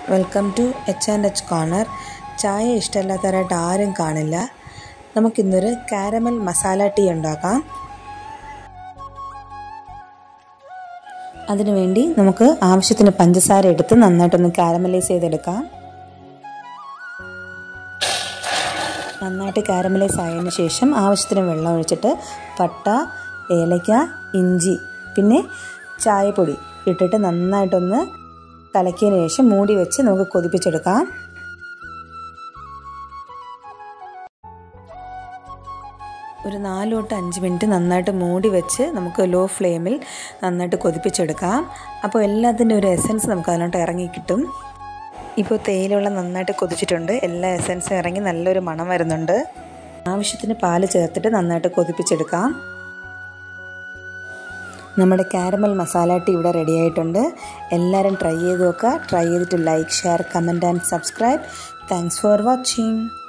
welcome to H and H corner ചായ ഇഷ്ടമില്ലാത്തവരായിട്ട് ആരും കാണില്ല നമുക്കിന്നൊരു കാരമൽ മസാല ടീ ഉണ്ടാക്കാം അതിനുവേണ്ടി നമുക്ക് ആവശ്യത്തിന് പഞ്ചസാര എടുത്ത് നന്നായിട്ടൊന്ന് കാരമലൈസ് ചെയ്തെടുക്കാം നന്നായിട്ട് കാരമലൈസ് ആയതിനു ശേഷം ആവശ്യത്തിന് വെള്ളം ഒഴിച്ചിട്ട് പട്ട ഏലക്ക ഇഞ്ചി പിന്നെ ചായപ്പൊടി ഇട്ടിട്ട് നന്നായിട്ടൊന്ന് കലക്കിയതിന് ശേഷം മൂടി വെച്ച് നമുക്ക് കൊതിപ്പിച്ചെടുക്കാം ഒരു നാല് തൊട്ട് അഞ്ച് മിനിറ്റ് നന്നായിട്ട് മൂടി വെച്ച് നമുക്ക് ലോ ഫ്ലെയിമിൽ നന്നായിട്ട് കൊതിപ്പിച്ചെടുക്കാം അപ്പോൾ എല്ലാത്തിൻ്റെ ഒരു എസൻസ് നമുക്ക് അതിലോട്ട് ഇറങ്ങി കിട്ടും ഇപ്പോൾ തേയിലവെള്ളം നന്നായിട്ട് കൊതിച്ചിട്ടുണ്ട് എല്ലാ എസൻസും ഇറങ്ങി നല്ലൊരു മണം വരുന്നുണ്ട് ആവശ്യത്തിന് പാല് ചേർത്തിട്ട് നന്നായിട്ട് കൊതിപ്പിച്ചെടുക്കാം നമ്മുടെ കാരമൽ മസാല ടീ ഇവിടെ റെഡി ആയിട്ടുണ്ട് എല്ലാവരും ട്രൈ ചെയ്ത് നോക്കുക ട്രൈ ചെയ്തിട്ട് like share comment and subscribe thanks for watching